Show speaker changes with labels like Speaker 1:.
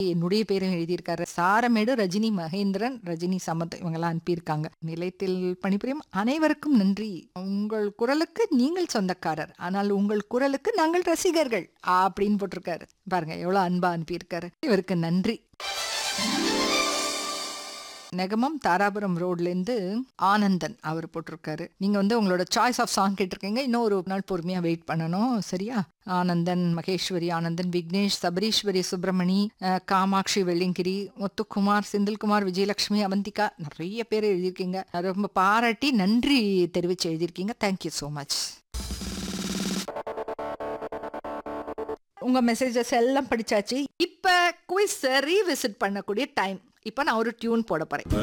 Speaker 1: என்னுடைய பேரும் எழுதியிருக்காரு சாரமேடு ரஜினி மகேந்திரன் ரஜினி சமத் இவங்கெல்லாம் அனுப்பியிருக்காங்க நிலையத்தில் பணிபுரியும் அனைவருக்கும் நன்றி உங்கள் குரலுக்கு நீங்கள் சொந்தக்காரர் ஆனால் உங்கள் குரலுக்கு நாங்கள் ரசிகர்கள் அப்படின்னு போட்டிருக்காரு பாருங்க எவ்வளவு அன்பா அனுப்பியிருக்காரு இவருக்கு நன்றி நெகமம் தாராபுரம் ரோட்லேருந்து ஆனந்தன் அவர் போட்டிருக்காரு நீங்க வந்து உங்களோட சாய்ஸ் ஆஃப் சாங் கேட்டிருக்கீங்க இன்னும் ஒரு நாள் பொறுமையா வெயிட் பண்ணணும் சரியா ஆனந்தன் மகேஸ்வரி ஆனந்தன் விக்னேஷ் சபரீஸ்வரி சுப்பிரமணி அஹ், காமாட்சி வெள்ளிங்கிரி முத்துக்குமார் செந்தில்குமார் விஜயலட்சுமி அவந்திகா நிறைய பேர் எழுதியிருக்கீங்க ரொம்ப பாராட்டி நன்றி தெரிவிச்சு எழுதியிருக்கீங்க தேங்க்யூ ஸோ மச் உங்க மெசேஜஸ் எல்லாம் படிச்சாச்சு இப்ப குவிஸ் ரீவிசிட் பண்ணக்கூடிய டைம் இப்ப நான் ஒரு டியூன் போட போறேன்